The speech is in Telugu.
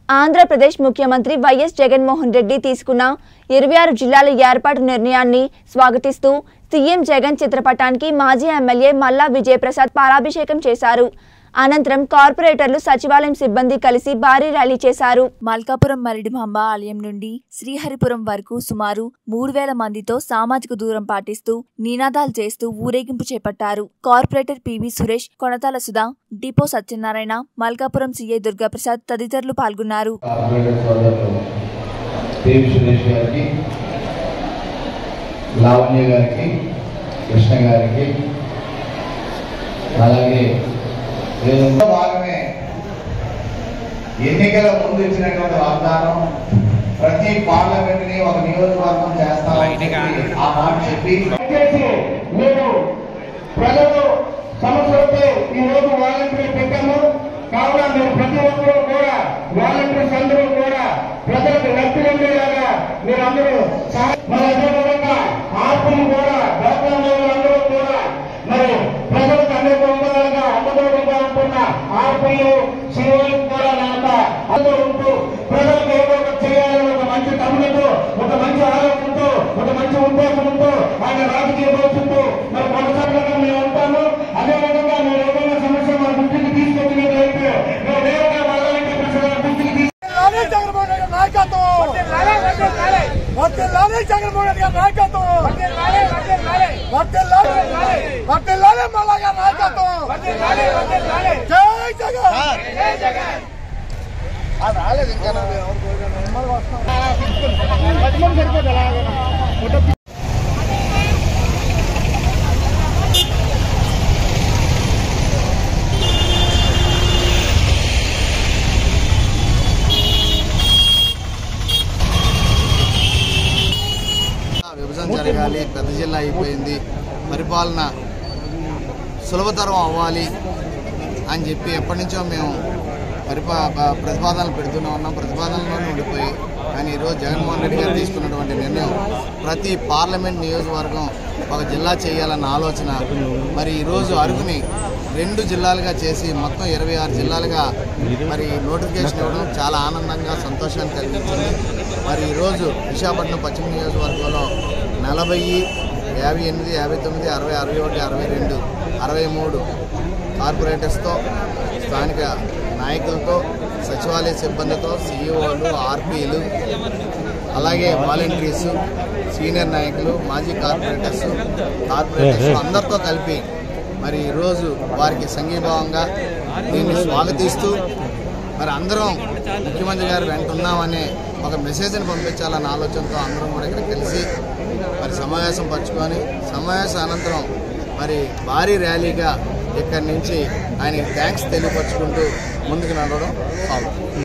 ఆంధ్రప్రదేశ్ ముఖ్యమంత్రి వైఎస్ జగన్మోహన్ రెడ్డి తీసుకున్న ఇరవై ఆరు జిల్లాల ఏర్పాటు నిర్ణయాన్ని స్వాగతిస్తూ సీఎం జగన్ చిత్రపటానికి మాజీ ఎమ్మెల్యే మల్లా విజయప్రసాద్ పాలాభిషేకం చేశారు అనంతరం కార్పొరేటర్లు సచివాలయం సిబ్బంది కలిసి భారీ ర్యాలీ చేశారు మల్కాపురం మరిడిమాంబ ఆలయం నుండి శ్రీహరిపురం వరకు సుమారు మూడు వేల మందితో సామాజిక దూరం పాటిస్తూ నినాదాలు చేస్తూ ఊరేగింపు చేపట్టారు corporator P V Suresh Konathala Sudha depot Satyanarayana Malkapuram C I Durgaprasad తదితరులు పాల్గొన్నారు కార్పొరేటర్ సోదరులు దేవి సురేష్ గారికి లావణ్య గారికి కృష్ణ గారికి అలాగే ఏదో భాగమే ఎన్నికల ముందు ఇచ్చినటువంటి వాగ్దానం ప్రతి పార్లమెంట్ ని ఒక నియోజకవర్గం చేస్తామని చెప్పి ఆ మాట చెప్పి దయచేసి మీరు ప్రజలు సమస్యలతో ఈ రోజు వాలంటీర్ పెట్టాము కావున మీరు ప్రతి ఒక్కరూ కూడా వాలంటీర్స్ అందరూ కూడా ప్రజలకు లబ్ధి ఉండేలాగా మీరు అందరూ సహాయ- మరి అదేవిధంగా ఆర్పీలు కూడా డాక్టర్ అందరూ కూడా మరి ప్రజలకు అనేక విధాలుగా అందుబాటుగా ఉంటున్న ఆర్పీలు సీఓలు కూడా నాక అందరూ ఉంటూ ప్రజలకు ఏదో ఒకటి చేయాలని ఒక మంచి తమ్ములతో ఒక మంచి ఆలోచనతో ఒక మంచి ఉద్దేశంతో ఆయన రాజకీయ భవిష్యత్తు మరి కొనసాగగా మేము ఉంటాము అదేవిధంగా మీరు ఏదైనా సమస్య మా దృష్టికి తీసుకొచ్చినట్లయితే మేము నేరుగా వాళ్ళకి ప్రజల దృష్టికి తీసుకు లాలే జగన్మోహన్ రెడ్డి నాయకత్వం వర్తిల్లాలే జగన్మోహన్ రెడ్డి గారి నాయకత్వం వర్తిల్లాలే వర్తిల్లాలే మల్లా గారి నాయకత్వం జై జగన్ విభజన జరగాలి పెద్ద జిల్లా అయిపోయింది పరిపాలన సులభతరం అవ్వాలి అని చెప్పి ఎప్పటి నుంచో మేము పరిపా ప- ప్రతిపాదనలు పెడుతూనే ఉన్నాం ప్రతిపాదనలోనే ఉండిపోయి కానీ ఈరోజు జగన్మోహన్ రెడ్డి గారు తీసుకున్నటువంటి నిర్ణయం ప్రతి పార్లమెంట్ నియోజకవర్గం ఒక జిల్లా చేయాలన్న ఆలోచన మరి ఈరోజు అరుగుని రెండు జిల్లాలుగా చేసి మొత్తం ఇరవై ఆరు జిల్లాలుగా మరి నోటిఫికేషన్ ఇవ్వడం చాలా ఆనందంగా సంతోషాన్ని కలిగించింది మరి ఈరోజు విశాఖపట్నం పశ్చిమ నియోజకవర్గంలో నలభై యాభై ఎనిమిది యాభై తొమ్మిది అరవై అరవై ఒకటి అరవై రెండు అరవై మూడు కార్పొరేటర్స్తో స్థానిక నాయకులతో సచివాలయ సిబ్బందితో సీఈఓలు ఆర్పీలు అలాగే వాలంటీర్స్ సీనియర్ నాయకులు మాజీ కార్పొరేటర్స్ కార్పొరేటర్స్ అందరితో కలిపి మరి ఈరోజు వారికి సంఘీభావంగా దీన్ని స్వాగతిస్తూ మరి అందరం ముఖ్యమంత్రి గారు వెంట ఉన్నామనే ఒక మెసేజ్ని పంపించాలన్న ఆలోచనతో అందరం కూడా ఇక్కడ కలిసి మరి సమావేశం పరుచుకొని సమావేశం అనంతరం మరి భారీ ర్యాలీగా ఇక్కడి నుంచి ఆయనకి థ్యాంక్స్ తెలియపరుచుకుంటూ ముందుకు నడవడం సాగుతుంది